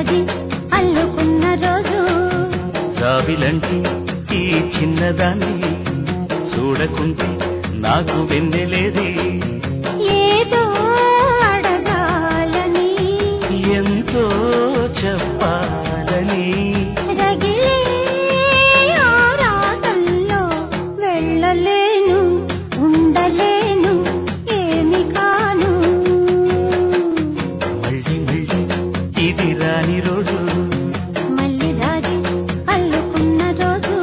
జాజి అల్లుకున్న రోజు జాబిలంటి ఈ చిన్నదాన్ని చూడకుంటే నాకు వెన్నెలేది ఏదో అడగాలని ఎంతో చెప్పాలని రగిలే ఆరాటంలో వెళ్ళలేను ఉండలేను ఏమి కాను మళ్ళీ మళ్ళీ ఇది రాని రోజు మళ్ళీ రాజి అల్లుకున్న రోజు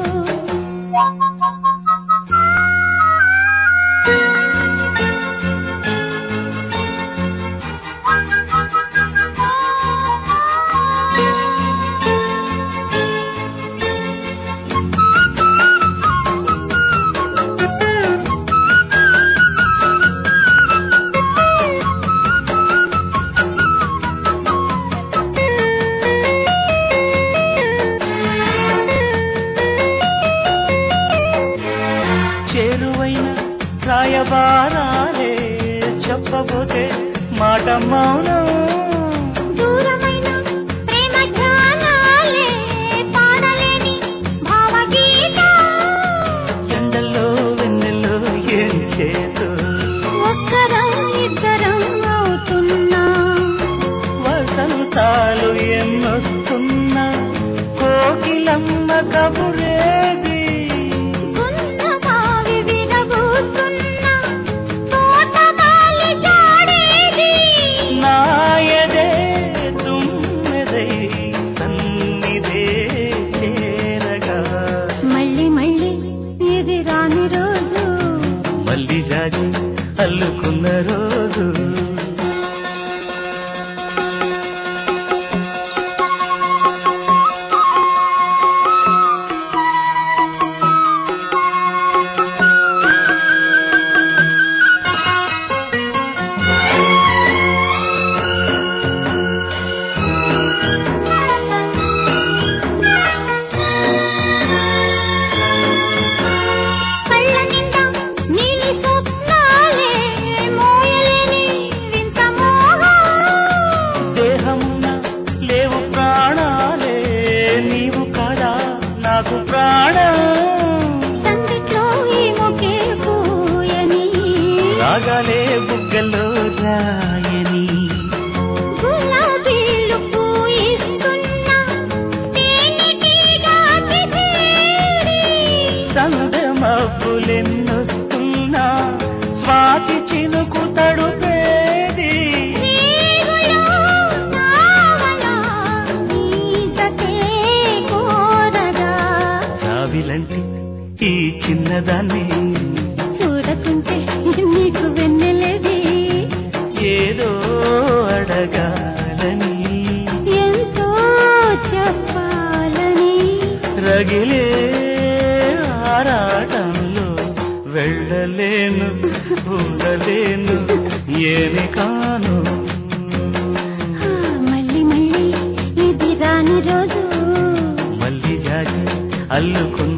చేరువైన రాయబారాలే చెప్పబోతే మాట మౌనం దూరమైన ప్రేమ ధ్యానాలే పాడలేని భావగీత ఎండల్లో వెన్నెల్లో ఏం చేతు ఒక్కరం ఇద్దరం అవుతున్నా వసంతాలు ఎన్నొస్తున్నా కోకిలమ్మ కబురేది ఉన్న బావి విరబూస్తున్నా తోటమాలి జాడేది నాయదే తుమ్మెదై సన్నిధే చేరగా మళ్ళీ మళ్ళీ ఇది రాని రోజు మళ్ళీ జాజి అల్లుకున్న రోజు కళ్ళ నిండా నీలి స్వప్నాలే మోయలేని వింత మోహం దేహమున లేవు ప్రాణాలే నీవు కాదా నాకు ప్రాణం సందిట్లో ఈ మొకే పూయని రాగాలే బుగ్గల్లో రాయని గులాబీలు పూయిస్తున్న తేనెటీగా చిదేరి. సందె మబ్బులెన్నొస్తున్నా స్వాతి చినుకు తడుపేది రేగులో నావలా నీతతే కోరగా. రావిలంటి ఈ చిన్నదాన్ని చూడకుంటే నీకు వెన్నెలది ఏదో అడగాలని ఎంతో చెప్పాలని రగిలే ఆరాటంలో వెళ్ళలేను ఉండలేను ఏమి కాను ఆ, మళ్ళీ మళ్ళీ ఇది రాని రోజు మళ్ళీ జాజి అల్లుకున్న